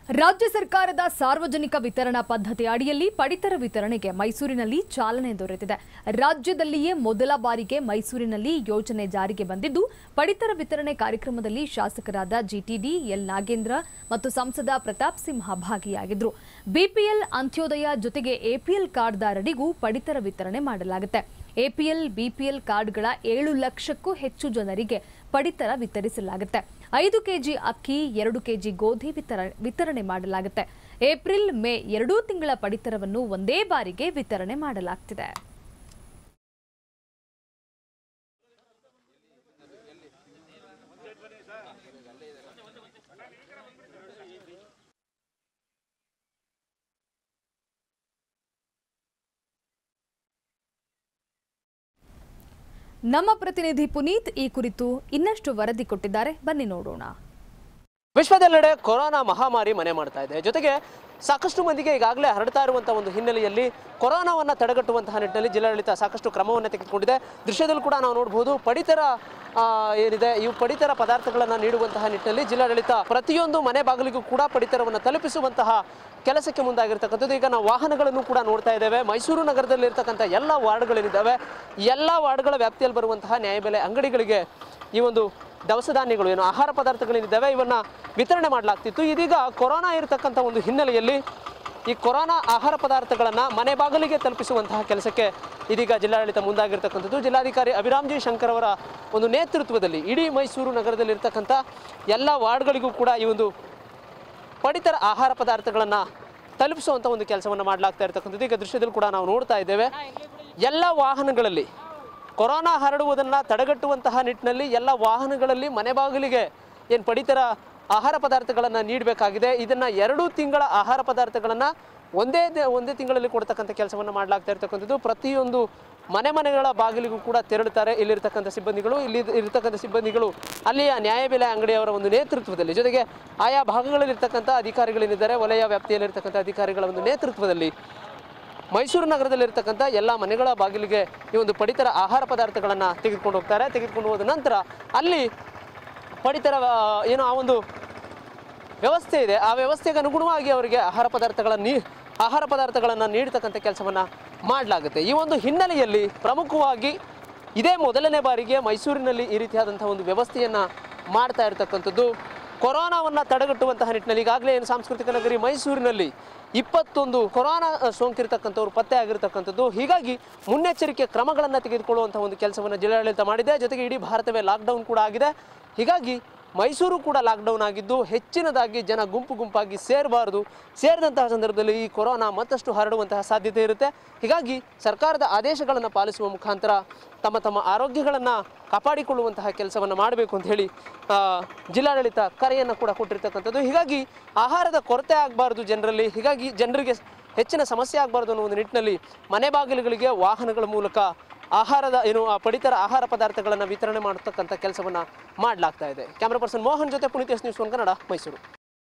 ರಾಜ್ಯ ಸರ್ಕಾರದ ಸಾರ್ವಜನಿಕ ವಿತರಣಾ ಪದ್ಧತಿ ಅಡಿಯಲ್ಲಿ ಪಡಿತರ ವಿತರಣೆಗೆ ಮೈಸೂರಿನಲ್ಲಿ ಚಾಲನೆ ದೊರೆತಿದೆ ರಾಜ್ಯದಲ್ಲಿಯೇ ಮೊದಲ ಬಾರಿಗೆ ಮೈಸೂರಿನಲ್ಲಿ ಯೋಜನೆ ಜಾರಿಗೆ ಬಂದಿದ್ದು ಪಡಿತರ ವಿತರಣೆ ಕಾರ್ಯಕ್ರಮದಲ್ಲಿ ಶಾಸಕರಾದ ಜಿಟಿಡಿ ಎಲ್ ನಾಗೇಂದ್ರ ಮತ್ತು ಸಂಸದ ಪ್ರತಾಪ್ ಸಿಂಹ ಭಾಗಿಯಾಗಿದ್ರು ಬಿಪಿಎಲ್ ಅಂತ್ಯೋದಯ ಜೊತೆಗೆ ಎಪಿಎಲ್ ಕಾರ್ಡ್ದಾರರಿಗೂ ಪಡಿತರ ವಿತರಣೆ ಮಾಡಲಾಗುತ್ತೆ ಎಪಿಎಲ್ ಬಿಪಿಎಲ್ ಕಾರ್ಡ್ಗಳ ಏಳು ಲಕ್ಷಕ್ಕೂ ಹೆಚ್ಚು ಜನರಿಗೆ ಪಡಿತರ ವಿತರಿಸಲಾಗುತ್ತೆ ಐದು ಕೆಜಿ ಅಕ್ಕಿ ಎರಡು ಕೆಜಿ ಗೋಧಿ ವಿತರ ವಿತರಣೆ ಮಾಡಲಾಗುತ್ತೆ ಏಪ್ರಿಲ್ ಮೇ ಎರಡೂ ತಿಂಗಳ ಪಡಿತರವನ್ನು ಒಂದೇ ಬಾರಿಗೆ ವಿತರಣೆ ಮಾಡಲಾಗ್ತಿದೆ ನಮ್ಮ ಪ್ರತಿನಿಧಿ ಪುನೀತ್ ಈ ಕುರಿತು ಇನ್ನಷ್ಟು ವರದಿ ಕೊಟ್ಟಿದ್ದಾರೆ ಬನ್ನಿ ನೋಡೋಣ ವಿಶ್ವದೆಲ್ಲೆಡೆ ಕೊರೋನಾ ಮಹಾಮಾರಿ ಮನೆ ಮಾಡ್ತಾ ಇದೆ ಜೊತೆಗೆ ಸಾಕಷ್ಟು ಮಂದಿಗೆ ಈಗಾಗಲೇ ಹರಡ್ತಾ ಇರುವಂತಹ ಒಂದು ಹಿನ್ನೆಲೆಯಲ್ಲಿ ಕೊರೋನಾವನ್ನು ತಡೆಗಟ್ಟುವಂತಹ ನಿಟ್ಟಿನಲ್ಲಿ ಜಿಲ್ಲಾಡಳಿತ ಸಾಕಷ್ಟು ಕ್ರಮವನ್ನು ತೆಗೆದುಕೊಂಡಿದೆ ದೃಶ್ಯದಲ್ಲಿ ಕೂಡ ನಾವು ನೋಡಬಹುದು ಪಡಿತರ ಆ, ಏನಿದೆ ಇವು ಪಡಿತರ ಪದಾರ್ಥಗಳನ್ನು ನೀಡುವಂತಹ ನಿಟ್ಟಿನಲ್ಲಿ ಜಿಲ್ಲಾಡಳಿತ ಪ್ರತಿಯೊಂದು ಮನೆ ಬಾಗಿಲಿಗೂ ಕೂಡ ಪಡಿತರವನ್ನು ತಲುಪಿಸುವಂತಹ ಕೆಲಸಕ್ಕೆ ಮುಂದಾಗಿರ್ತಕ್ಕಂಥದ್ದು ಈಗ ನಾವು ವಾಹನಗಳನ್ನು ಕೂಡ ನೋಡ್ತಾ ಇದ್ದೇವೆ ಮೈಸೂರು ನಗರದಲ್ಲಿ ಇರ್ತಕ್ಕಂಥ ಎಲ್ಲ ವಾರ್ಡ್ಗಳೇನಿದ್ದಾವೆ ಎಲ್ಲ ವಾರ್ಡ್ಗಳ ವ್ಯಾಪ್ತಿಯಲ್ಲಿ ಬರುವಂತಹ ನ್ಯಾಯಬೆಲೆ ಅಂಗಡಿಗಳಿಗೆ ಈ ಒಂದು ದವಸ ಧಾನ್ಯಗಳು ಏನು ಆಹಾರ ಪದಾರ್ಥಗಳೇನಿದ್ದಾವೆ ಇವನ್ನ ವಿತರಣೆ ಮಾಡಲಾಗ್ತಿತ್ತು ಇದೀಗ ಕೊರೋನಾ ಇರತಕ್ಕಂಥ ಒಂದು ಹಿನ್ನೆಲೆಯಲ್ಲಿ ಈ ಕೊರೋನಾ ಆಹಾರ ಪದಾರ್ಥಗಳನ್ನು ಮನೆ ಬಾಗಿಲಿಗೆ ತಲುಪಿಸುವಂತಹ ಕೆಲಸಕ್ಕೆ ಇದೀಗ ಜಿಲ್ಲಾಡಳಿತ ಮುಂದಾಗಿರ್ತಕ್ಕಂಥದ್ದು ಜಿಲ್ಲಾಧಿಕಾರಿ ಅಭಿರಾಮ್ಜಿ ಶಂಕರ್ ಅವರ ಒಂದು ನೇತೃತ್ವದಲ್ಲಿ ಇಡೀ ಮೈಸೂರು ನಗರದಲ್ಲಿರ್ತಕ್ಕಂಥ ಎಲ್ಲ ವಾರ್ಡ್ಗಳಿಗೂ ಕೂಡ ಈ ಒಂದು ಪಡಿತರ ಆಹಾರ ಪದಾರ್ಥಗಳನ್ನು ತಲುಪಿಸುವಂಥ ಒಂದು ಕೆಲಸವನ್ನು ಮಾಡಲಾಗ್ತಾ ಇರ್ತಕ್ಕಂಥದ್ದು ಈಗ ದೃಶ್ಯದಲ್ಲಿ ಕೂಡ ನಾವು ನೋಡ್ತಾ ಇದ್ದೇವೆ ಎಲ್ಲ ವಾಹನಗಳಲ್ಲಿ ಕೊರೋನಾ ಹರಡುವುದನ್ನು ತಡೆಗಟ್ಟುವಂತಹ ನಿಟ್ಟಿನಲ್ಲಿ ಎಲ್ಲ ವಾಹನಗಳಲ್ಲಿ ಮನೆ ಬಾಗಿಲಿಗೆ ಏನು ಪಡಿತರ ಆಹಾರ ಪದಾರ್ಥಗಳನ್ನು ನೀಡಬೇಕಾಗಿದೆ ಇದನ್ನು ಎರಡು ತಿಂಗಳ ಆಹಾರ ಪದಾರ್ಥಗಳನ್ನು ಒಂದೇ ದ- ಒಂದೇ ತಿಂಗಳಲ್ಲಿ ಕೊಡ್ತಕ್ಕಂಥ ಕೆಲಸವನ್ನು ಮಾಡಲಾಗ್ತಾ ಇರ್ತಕ್ಕಂಥದ್ದು ಪ್ರತಿಯೊಂದು ಮನೆ ಮನೆಗಳ ಬಾಗಿಲಿಗೂ ಕೂಡ ತೆರಳುತ್ತಾರೆ ಇಲ್ಲಿರ್ತಕ್ಕಂಥ ಸಿಬ್ಬಂದಿಗಳು ಇಲ್ಲಿ ಇರ್ತಕ್ಕಂಥ ಸಿಬ್ಬಂದಿಗಳು ಅಲ್ಲಿಯ ನ್ಯಾಯಬೆಲೆ ಅಂಗಡಿಯವರ ಒಂದು ನೇತೃತ್ವದಲ್ಲಿ ಜೊತೆಗೆ ಆಯಾ ಭಾಗಗಳಲ್ಲಿರ್ತಕ್ಕಂಥ ಅಧಿಕಾರಿಗಳೇನಿದ್ದಾರೆ ವಲಯ ವ್ಯಾಪ್ತಿಯಲ್ಲಿರ್ತಕ್ಕಂಥ ಅಧಿಕಾರಿಗಳ ಒಂದು ನೇತೃತ್ವದಲ್ಲಿ ಮೈಸೂರು ನಗರದಲ್ಲಿರ್ತಕ್ಕಂಥ ಎಲ್ಲ ಮನೆಗಳ ಬಾಗಿಲಿಗೆ ಈ ಒಂದು ಪಡಿತರ ಆಹಾರ ಪದಾರ್ಥಗಳನ್ನು ತೆಗೆದುಕೊಂಡು ಹೋಗ್ತಾರೆ ತೆಗೆದುಕೊಂಡು ಹೋದ ನಂತರ ಅಲ್ಲಿ ಪಡಿತರ ಆ, ಏನು ಆ ಒಂದು ವ್ಯವಸ್ಥೆ ಇದೆ ಆ ವ್ಯವಸ್ಥೆಗೆ ಅನುಗುಣವಾಗಿ ಅವರಿಗೆ ಆಹಾರ ಪದಾರ್ಥಗಳನ್ನು ನೀ ಆಹಾರ ಪದಾರ್ಥಗಳನ್ನು ನೀಡತಕ್ಕಂಥ ಕೆಲಸವನ್ನು ಮಾಡಲಾಗುತ್ತೆ ಈ ಒಂದು ಹಿನ್ನೆಲೆಯಲ್ಲಿ ಪ್ರಮುಖವಾಗಿ ಇದೇ ಮೊದಲನೇ ಬಾರಿಗೆ ಮೈಸೂರಿನಲ್ಲಿ ಈ ರೀತಿಯಾದಂತಹ ಒಂದು ವ್ಯವಸ್ಥೆಯನ್ನು ಮಾಡ್ತಾ ಇರತಕ್ಕಂಥದ್ದು ಕೊರೋನಾವನ್ನು ತಡೆಗಟ್ಟುವಂತಹ ನಿಟ್ಟಿನಲ್ಲಿ ಈಗಾಗಲೇ ಏನು ಸಾಂಸ್ಕೃತಿಕ ನಗರಿ ಮೈಸೂರಿನಲ್ಲಿ ಇಪ್ಪತ್ತೊಂದು ಕೊರೋನಾ ಸೋಂಕಿರ್ತಕ್ಕಂಥವ್ರು ಪತ್ತೆ ಆಗಿರ್ತಕ್ಕಂಥದ್ದು ಹೀಗಾಗಿ ಮುನ್ನೆಚ್ಚರಿಕೆ ಕ್ರಮಗಳನ್ನು ತೆಗೆದುಕೊಳ್ಳುವಂಥ ಒಂದು ಕೆಲಸವನ್ನು ಜಿಲ್ಲಾಡಳಿತ ಮಾಡಿದೆ ಜೊತೆಗೆ ಇಡೀ ಭಾರತವೇ ಲಾಕ್ಡೌನ್ ಕೂಡ ಆಗಿದೆ ಹೀಗಾಗಿ ಮೈಸೂರು ಕೂಡ ಲಾಕ್ಡೌನ್ ಆಗಿದ್ದು ಹೆಚ್ಚಿನದಾಗಿ ಜನ ಗುಂಪು ಗುಂಪಾಗಿ ಸೇರಬಾರದು ಸೇರಿದಂತಹ ಸಂದರ್ಭದಲ್ಲಿ ಈ ಕೊರೋನಾ ಮತ್ತಷ್ಟು ಹರಡುವಂತಹ ಸಾಧ್ಯತೆ ಇರುತ್ತೆ ಹೀಗಾಗಿ ಸರ್ಕಾರದ ಆದೇಶಗಳನ್ನು ಪಾಲಿಸುವ ಮುಖಾಂತರ ತಮ್ಮ ತಮ್ಮ ಆರೋಗ್ಯಗಳನ್ನು ಕಾಪಾಡಿಕೊಳ್ಳುವಂತಹ ಕೆಲಸವನ್ನು ಮಾಡಬೇಕು ಅಂತ ಹೇಳಿ ಆ, ಜಿಲ್ಲಾಡಳಿತ ಕರೆಯನ್ನು ಕೂಡ ಕೊಟ್ಟಿರ್ತಕ್ಕಂಥದ್ದು ಹೀಗಾಗಿ ಆಹಾರದ ಕೊರತೆ ಆಗಬಾರ್ದು ಜನರಲ್ಲಿ ಹೀಗಾಗಿ ಜನರಿಗೆ ಹೆಚ್ಚಿನ ಸಮಸ್ಯೆ ಆಗಬಾರ್ದು ಅನ್ನೋ ಒಂದು ನಿಟ್ಟಿನಲ್ಲಿ ಮನೆ ಬಾಗಿಲುಗಳಿಗೆ ವಾಹನಗಳ ಮೂಲಕ ಆಹಾರದ ಏನು ಆ ಪಡಿತರ ಆಹಾರ ಪದಾರ್ಥಗಳನ್ನು ವಿತರಣೆ ಮಾಡತಕ್ಕಂಥ ಕೆಲಸವನ್ನು ಮಾಡಲಾಗ್ತಾ ಇದೆ ಕ್ಯಾಮ್ರಾ ಪರ್ಸನ್ ಮೋಹನ್ ಜೊತೆ Puneeth S news one Kannada Mysuru